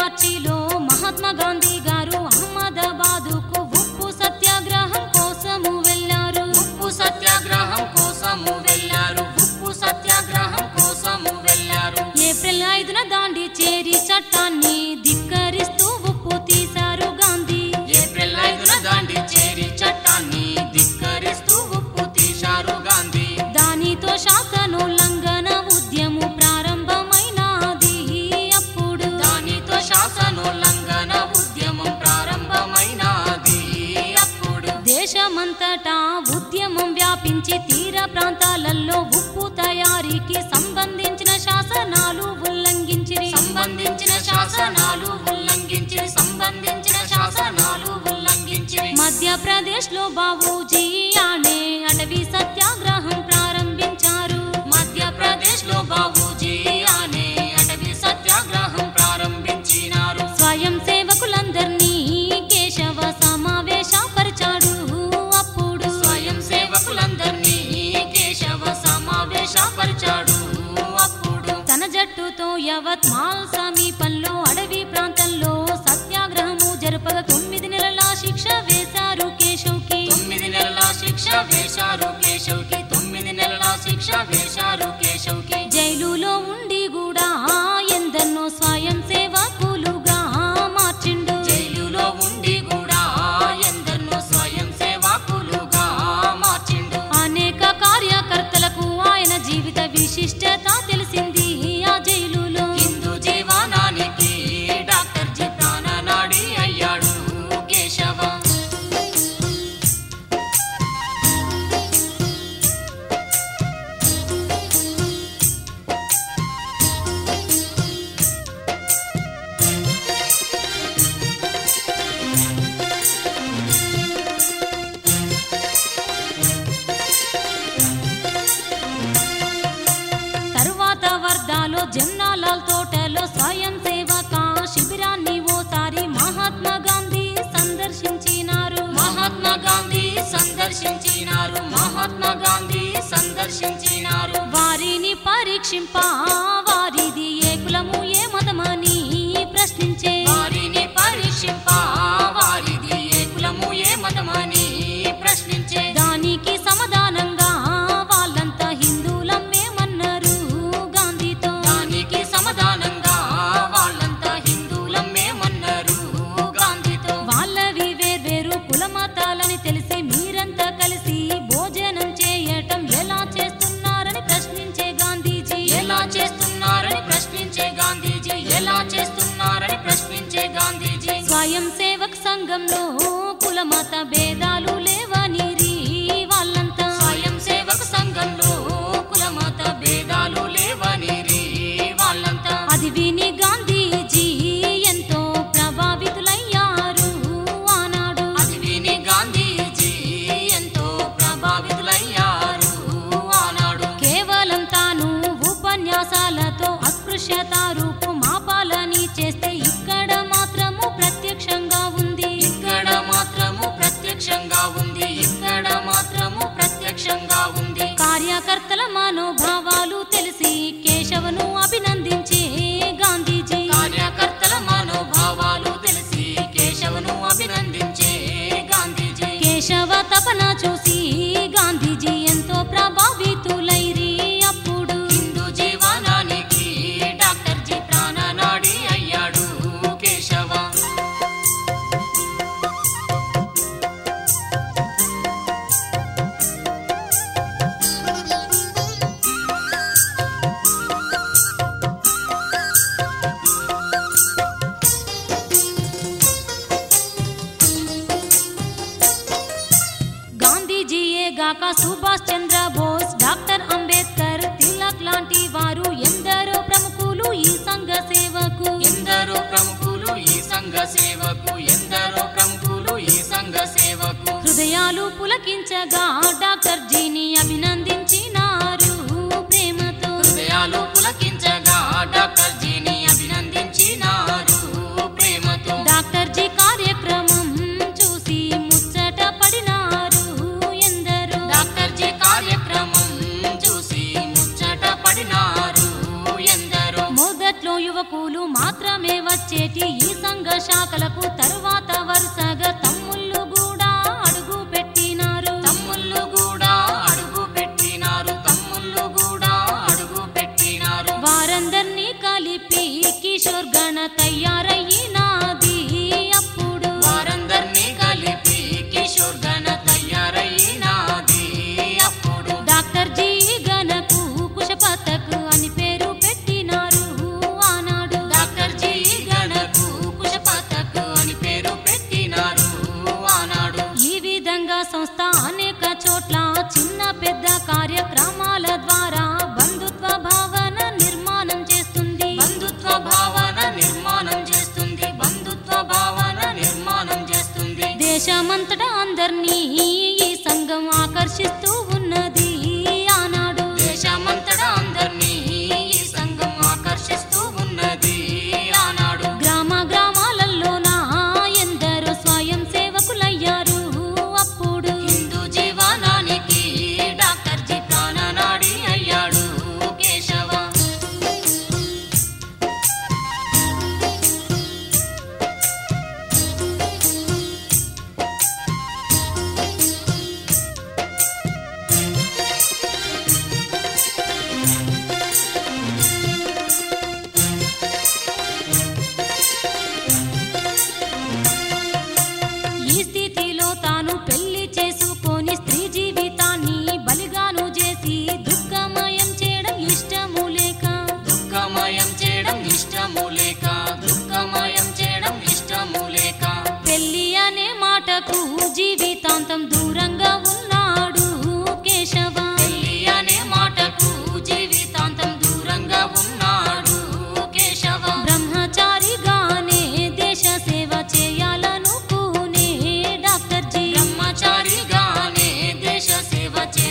మార్చిలో మహాత్మా గాంధీ గారు అహ్మదాబాదుకు ఉప్పు సత్యాగ్రహం కోసము వెళ్ళారు ఉప్పు సత్యాగ్రహం కోసము వెళ్ళారు ఉప్పు సత్యాగ్రహం కోసము వెళ్ళారు ఏప్రిల్ ఐదున దాండి చేరి చట్టాన్ని ధిక్కరిస్తూ ఉప్పు తీశారు గాంధీ ఏప్రిల్ ఐదున దాండి చేరి చట్టాన్ని ధిక్కరిస్తూ ఉప్పు తీశారు గాంధీ దానితో శాసనోల్లంఘన ఉద్యము ప్రారంభమైనది అప్పుడు దానితో శాసనోల్లంఘన ఉద్యమం ప్రారంభమైనది అప్పుడు దేశమంతటా ఉద్యమం వ్యాపించి తీర ప్రాంతాలలో ఉప్పు తయారీకి సంబంధించిన శాసనాలు ఉల్లంఘించిరి సంబంధించిన శాసనాలు ఉల్లంఘించి సంబంధించిన శాసనాలు ఉల్లంఘించి మధ్యప్రదేశ్ లో బాబూజీ అనే అటవీ సత్యాగ్రహం ప్రారంభించారు మధ్యప్రదేశ్ లో బాబూజీ అనే అటవీ సత్యాగ్రహం ప్రారంభించినారు స్వయం సేవకులందరినీ కేశవ సమావేశపరిచాడు అప్పుడు స్వయం సేవకులందరినీ కేశవ సమావేశపరిచాడు అప్పుడు తన జట్టుతో యవత్మాల్ సమీపంలో అడవి ప్రాంతంలో సత్యాగ్రహము జరపగా తొమ్మిది నెలల శిక్ష వేశారు కేశవ్కి తొమ్మిది నెలల శిక్ష వేశారు కేశవ్కి తొమ్మిది నెలల శిక్ష వేశారు కేశవ్కి జైలులో ఉండి కూడా ఎందరినో స్వయం సేవకులుగా మార్చిండు జైలులో ఉండి కూడా ఎందరినో స్వయం సేవకులుగా మార్చిండు అనేక కార్యకర్తలకు ఆయన జీవిత విశిష్టత తెలిసింది ఆ జైలులో హిందూ జీవనానికి డాక్టర్ జీ ప్రాణనాడి అయ్యాడు కేశవ తరువాత వర్ధాలో జమ్నాలాల్ తోటలో స్వయం సేవక శిబిరాన్ని ఓసారి మహాత్మా గాంధీ సందర్శించినారు మహాత్మా గాంధీ సందర్శించినారు మహాత్మా గాంధీ సందర్శించినారు వారిని పరీక్షింప వారిది ఏ కులము ఏ మతమని ప్రశ్నించే వారిని పరీక్షింప వారిది ఏ కులము ఏ మతమని ప్రశ్నించే దానికి సమాధానంగా వాళ్ళంతా హిందువులమేమన్నారు గాంధీతో దానికి సమాధానంగా వాళ్ళంతా హిందువులమేమన్నారు గాంధీతో వాళ్ళవి వేర్వేరు కుల మతాలని తెలిసి మీరంతా కలిసి భోజనం చేయటం ఎలా చేస్తున్నారని ప్రశ్నించే గాంధీజీ ఎలా చేస్తున్నారని ప్రశ్నించే గాంధీజీ ఎలా చేస్తున్నారని ప్రశ్నించే గాంధీజీ స్వయం సేవక్ సంఘంలో కుల మత భేదాలు లేవని వాళ్ళంతా స్వయం సేవక సంఘంలో కుల మత భేదాలు లేవని రీ వాళ్ళంతా అది విని గాంధీజీ ఎంతో ప్రభావితులయ్యారు ఆనాడు అది విని గాంధీజీ ఎంతో ప్రభావితులయ్యారు ఆనాడు కేవలం తాను ఉపన్యాసాలతో అస్పృశ్యత రూపు మాపాలని చేస్తే ఇక్కడ మాత్రము ప్రత్యక్షంగా ఉంది ఇక్కడ మాత్రము ప్రత్యక్ష అక్కలకు తరువాత వరుసగా తమ్ముళ్ళు కూడా అడుగు పెట్టినారు తమ్ముళ్ళు కూడా అడుగు పెట్టినారు తమ్ముళ్ళు కూడా అడుగు పెట్టినారు వారందర్నీ కలిపి కిషోర్ గణ తయారయ్యినాది అప్పుడు వారందర్నీ కలిపి కిషోర్ గణ తయారైనాది అప్పుడు డాక్టర్ జీ గణకు కుశపతక్ అని పేరు పెట్టినారు ఆనాడు డాక్టర్ జీ గణకు కుశపతక్ అని పేరు పెట్టినారు ఆనాడు ఈ విధంగా సంస్థ అనేక చోట్ల చిన్న పెద్ద కార్యక్రమాల ద్వారా బంధుత్వ భావన నిర్మాణం చేస్తుంది బంధుత్వ భావన నిర్మాణం చేస్తుంది బంధుత్వ భావన నిర్మాణం చేస్తుంది దేశమంతటా అందరినీ ఈ సంఘం ఆకర్షిస్తూ ఉన్నది ఆనాడు దేశమంతటా అందరినీ ఈ సంఘం ఆకర్షిస్తూ ఉన్నది ఆనాడు గ్రామ గ్రామాలలోన ఎందరో స్వయం సేవకులయ్యారు అప్పుడు హిందూ జీవనానికి డాక్టర్ జీ ప్రాణనాడి అయ్యాడు కేశవ ఈ స్థితిలో తాను పెళ్లి చేసుకొని స్త్రీ జీవితాన్ని బలిగాను చేసి దుఃఖమయం చేయడం ఇష్టము లేక దుఃఖమయం చేయడం ఇష్టము లేక దుఃఖమయం చేయడం ఇష్టము లేక పెళ్లి అనే మాటకు జీవితాంతం దూరంగా ఉన్నాడు కేశవ పెళ్లి అనే మాటకు జీవితాంతం దూరంగా ఉన్నాడు కేశవ బ్రహ్మచారిగానే దేశ సేవ చేయాలనుకునే డాక్టర్ జీ బ్రహ్మచారిగానే దేశ సేవ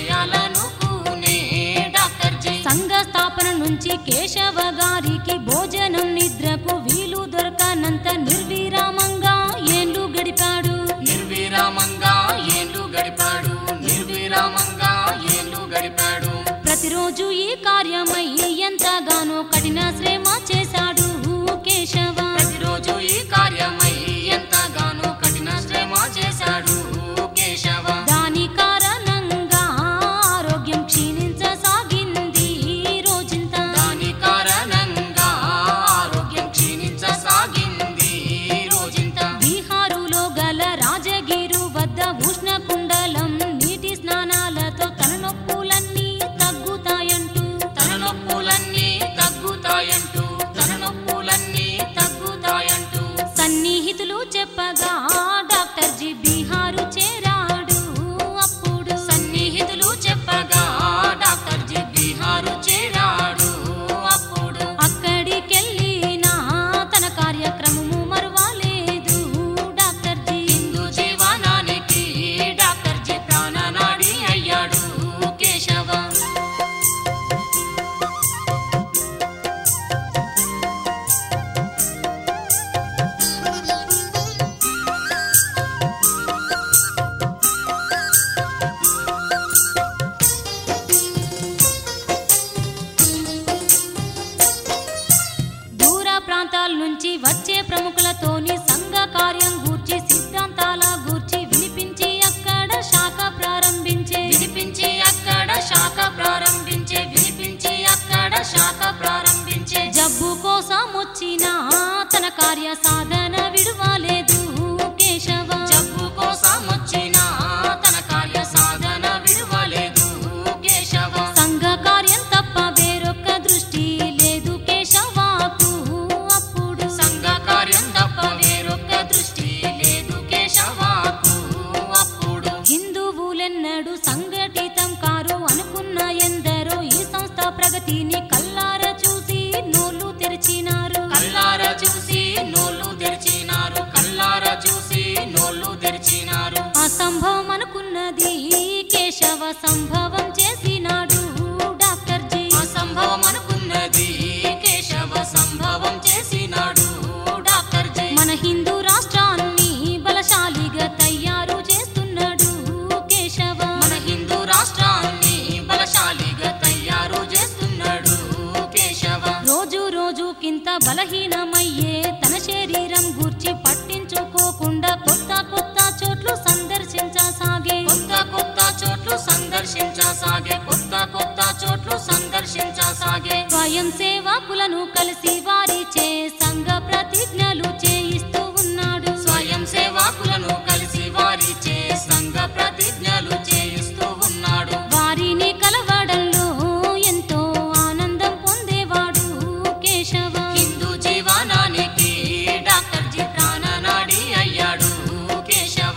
చేయాలనుకునే డాక్టర్ జీ సంఘ స్థాపన నుంచి కేశవ గారికి భోజనం నిద్రకు వీలు దొరకనంత నిర్విరామంగా ఏండ్లు గడిపాడు నిర్విరామంగా ఏళ్ళు గడిపాడు నిర్విరామంగా ఏళ్ళు గడిపాడు ప్రతిరోజు ఈ కార్యమై ఎంతగానో కఠిన శ్రమ చేశాడు కేశవ ప్రతిరోజు ఈ కార్యమై ఎంతగానో కఠిన శ్రమ చేశాడు కేశవ దాని కారణంగా ఆరోగ్యం క్షీణించసాగింది రోజంతా దాని కారణంగా ఆరోగ్యం క్షీణించసాగింది రోజంత బీహారులో గల రాజగిరు వద్ద ఉష్ణ కుండలం నీటి స్నానాలతో తన నొప్పులన్నీ తగ్గుతాయంటూ తన నొప్పులన్నీ తగ్గుతాయంటూ తన నొప్పులన్నీ తగ్గుతాయంటూ సన్నిహితులు చెప్పగా డాక్టర్ జీ బీహారు చేరాడు అప్పుడు సన్నిహితులు చెప్పగా డాక్టర్ జి బీహారు చేరాడు అప్పుడు అక్కడికెళ్ళినా తన కార్యక్రమము మరువలేదు డాక్టర్ జీ హిందూ జీవనానికి డాక్టర్ జి ప్రాణనాడి అయ్యాడు కేశవ దూర ప్రాంతాల నుంచి వచ్చే ప్రముఖులతోని సంఘ కార్యం గూర్చి సిద్ధాంతాల గూర్చి వినిపించి అక్కడ శాఖ ప్రారంభించే వినిపించి అక్కడ శాఖ ప్రారంభించే వినిపించి అక్కడ శాఖ ప్రారంభించే జబ్బు కోసం వచ్చిన తన కార్య సాధన విడువలేదు కేశవ జబ్బు కోసం వచ్చిన తన కార్య సాధన విడువలేదు కేశవ సంఘ కార్యం తప్ప వేరొక్క దృష్టి లేదు కేశవాకు అప్పుడు సంఘ కార్యం తప్ప వేరొక్క దృష్టి లేదు కేశవాకు అప్పుడు హిందువులెన్నడు సంఘటితం కారు అనుకున్న ఎందరో ఈ సంస్థ ప్రగతిని కల్లార చూసి నోళ్ళు తెరిచినారు కల్లార చూసి నోళ్ళు తెరిచినారు కల్లార చూసి నోళ్ళు తెరిచినారు అసంభవం అనుకున్నది కేశవ సంభవం చేసినాడు డాక్టర్ జీ అసంభవం అనుకున్నది కేశవ సంభవం చేసినాడు డాక్టర్ జి మన హిందూ రాష్ట్రాన్ని బలశాలిగా తయారు చేస్తున్నాడు కేశవ మన హిందూ రాష్ట్రాన్ని బలశాలిగా తయారు చేస్తున్నాడు కేశవ రోజు రోజుకింత బలహీనమయ్యే తన శరీరం గూర్చి పట్టించుకోలేక కొత్త కొత్త చోట్లు సందర్శించసాగే స్వయం సేవకులను కలిసి వారిచే సంఘ ప్రతిజ్ఞలు చేయిస్తూ ఉన్నాడు స్వయం సేవకులను కలిసి వారిచే సంఘ ప్రతిజ్ఞలు చేయిస్తూ ఉన్నాడు వారిని కలవడంలో ఎంతో ఆనందం పొందేవాడు కేశవ హిందూ జీవనానికి డాక్టర్ జీ ప్రాణనాడి అయ్యాడు కేశవ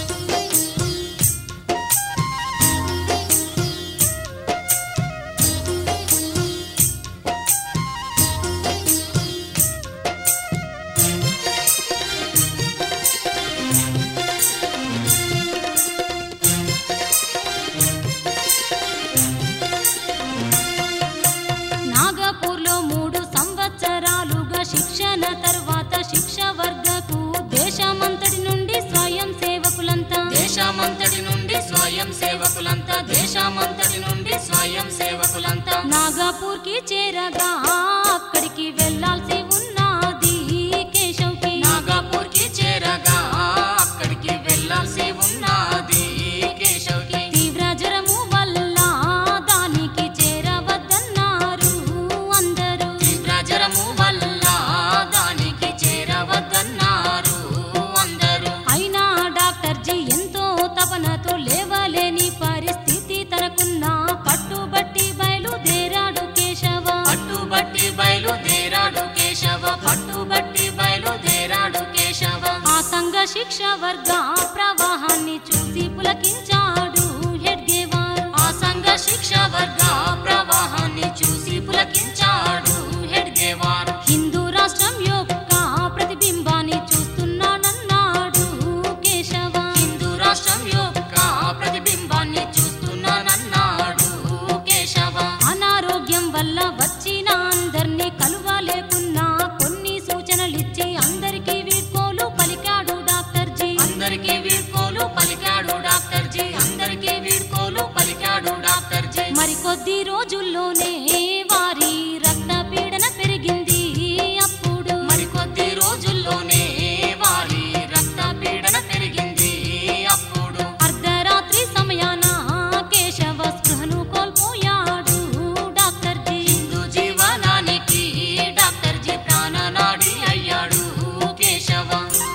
నాగపూర్లో మూడు సంవత్సరాలుగా శిక్షణ తర్వాత శిక్ష వర్గకు దేశమంతటి నుండి స్వయం సేవకులంతా దేశమంతటి నుండి స్వయం సేవకులంతా దేశమంతటి నుండి స్వయం సేవకులంతా నాగపూర్ కి చేరగా అక్కడికి వెళ్ళాల్సి ఉన్నది కేశవ్కి నాగపూర్ కి చేరగా అక్కడికి వెళ్ళాల్సి ఉన్నది కేశవ్కి తీవ్ర జ్వరము వల్ల దానికి చేరవద్దన్నారు అందరూ తీవ్ర జ్వరము వల్ల దానికి చేరవద్దన్నారు అందరూ అయినా డాక్టర్ జీ ఎంతో తపనతో లేవలేని పరిస్థితి తనకున్న పట్టుబట్టి బయలుదేరాడు కేశవ పట్టుబట్టి బయలుదేరాడు కేశవ పట్టుబట్టి బయలుదేరాడు కేశవ ఆ సంఘ శిక్ష వర్గ ప్రవాహాన్ని చూసి పులకించాడు హెడ్గేవారు ఆ సంఘ శిక్ష వర్గ ప్రవాహాన్ని చూసి పులకించాడు హెడ్గేవార్ హిందూ రాష్ట్రం యొక్క ప్రతిబింబాన్ని చూస్తున్నానన్నాడు కేశవ హిందూ రాష్ట్రం యొక్క ప్రతిబింబాన్ని చూస్తున్నానన్నాడు కేశవ అనారోగ్యం వల్ల వచ్చిన అందర్నీ కలువలేకున్నా కొన్ని సూచనలిచ్చి అందరికీ వీడ్కోలు పలికాడు డాక్టర్ జీ అందరికీ వీడ్కోలు పలికాడు డాక్టర్ జీ అందరికీ వీడ్కోలు పలికాడు డాక్టర్ జీ మరికొద్ది రోజుల్లోనే వారి రక్త పీడన పెరిగింది అప్పుడు మరికొద్ది రోజుల్లోనే వారి రక్త పీడన పెరిగింది అప్పుడు అర్ధరాత్రి సమయాన కేశవ స్పృహను కోల్పోయాడు డాక్టర్ జీ హిందూ జీవనానికి డాక్టర్ జీ ప్రాణనాడి అయ్యాడు కేశవ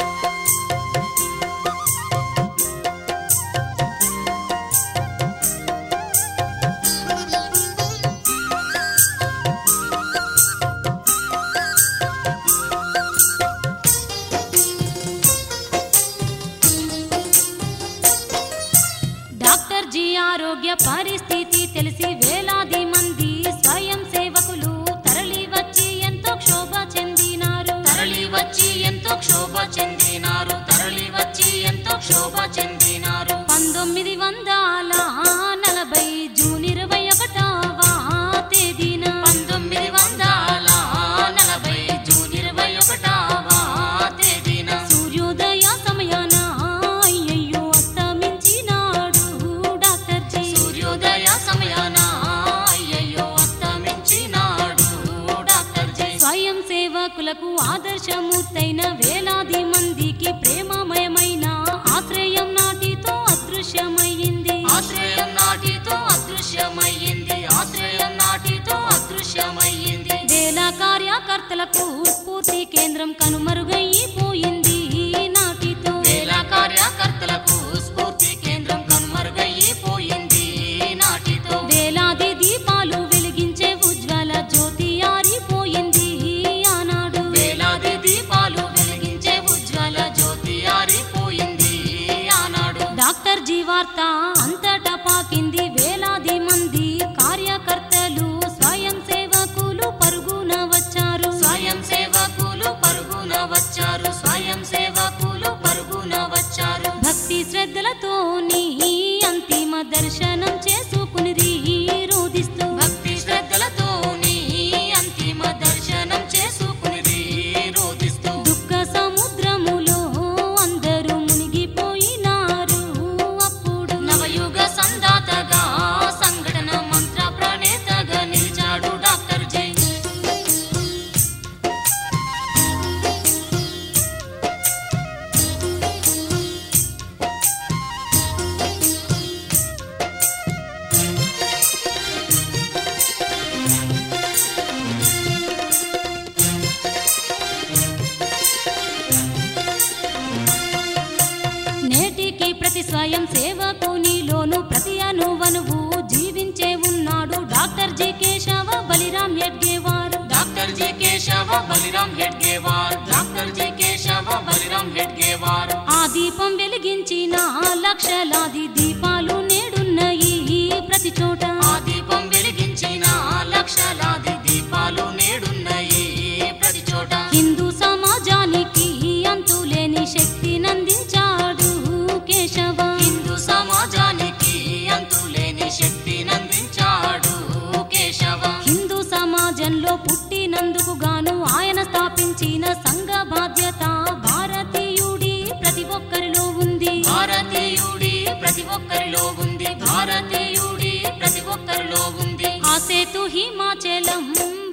డాక్టర్ జీ ఆరోగ్య పరిస్థితి తెలిసి వేలాది మంది స్వయం సేవకులు తరలి వచ్చి ఎంతో క్షోభ చెందినారు తరలి వచ్చి ఎంతో క్షోభ చెందినారు తరలి వచ్చి ఎంతో క్షోభ చెందినారు పంతొమ్మిది వందల నలభై జూన్ ఇరవై ఒకటవ తేదీన పంతొమ్మిది వందల నలభై జూన్ ఇరవై ఒకటవ తేదీన సూర్యోదయ సమయాన అయ్యయ్యో అస్తమించినాడు డాక్టర్ జీ సూర్యోదయ సమయాన అయ్యయ్యో అస్తమించినాడు డాక్టర్ జీ స్వయం సేవకులకు ఆదర్శమూర్తైన వేలాది మందికి ప్రేమమయమైన ఆశ్రయం నాటితో అదృశ్యమయ్యింది ఆశ్రయం నాటితో అదృశ్యమయ్యింది ఆశ్రయం నాటితో అదృశ్యమయ్యింది వేల కార్యకర్తలకు స్ఫూర్తి కేంద్రం కనుమరుగైపోయింది నాటితో వేల కార్యకర్తలకు స్ఫూర్తి కేంద్రం కనుమరుగైపోయింది నాటితో వేలాది దీపాలు వెలిగించే ఉజ్వల జ్యోతి ఆరిపోయింది ఆనాడు వేలాది దీపాలు వెలిగించే ఉజ్వల జ్యోతి ఆరిపోయింది ఆనాడు డాక్టర్ జీ వార్త అంతటా పాకింది వేలాది మంది కార్యకర్తలు స్వయం సేవకులు పరుగున వచ్చారు స్వయం సేవకులు పరుగున వచ్చారు స్వయం సేవకులు పరుగున వచ్చారు భక్తి శ్రద్ధలతోని అంతిమ దర్శనం చేసుకునిరి రోదిస్తూ భక్తి శ్రద్ధలతోని అంతిమ దర్శనం చేసుకుని రోధిస్తూ దుఃఖ సముద్రములో అందరూ మునిగిపోయినారు అప్పుడు సేవకునిలోను ప్రతి అనువనువు జీవించే ఉన్నాడు doctor G Keshava Baliram Hedgewar doctor G Keshava Baliram Hedgewar doctor G Keshava Baliram Hedgewar ఆ దీపం వెలిగించిన లక్షలాది దీపాలు నేడున్నాయి ప్రతి చోట ఆ దీపం వెలిగించిన లక్షలాది దీపాలు నేడున్నాయి ప్రతి చోట హిందూ సమాజానికి అంతులేని శక్తి నందించాడు కేశవ హిందూ సమాజానికి అంతులేని శక్తి నందించాడు కేశవ హిందూ సమాజంలో పుట్టినందుకు గాను ఆయన స్థాపించిన సంఘ బాధ్యత భారతీయుడి ప్రతి ఒక్కరిలో ఉంది భారతీయుడి ప్రతి ఒక్కరిలో ఉంది భారతీయుడి ప్రతి ఒక్కరిలో ఉంది ఆ సేతు హిమాచలం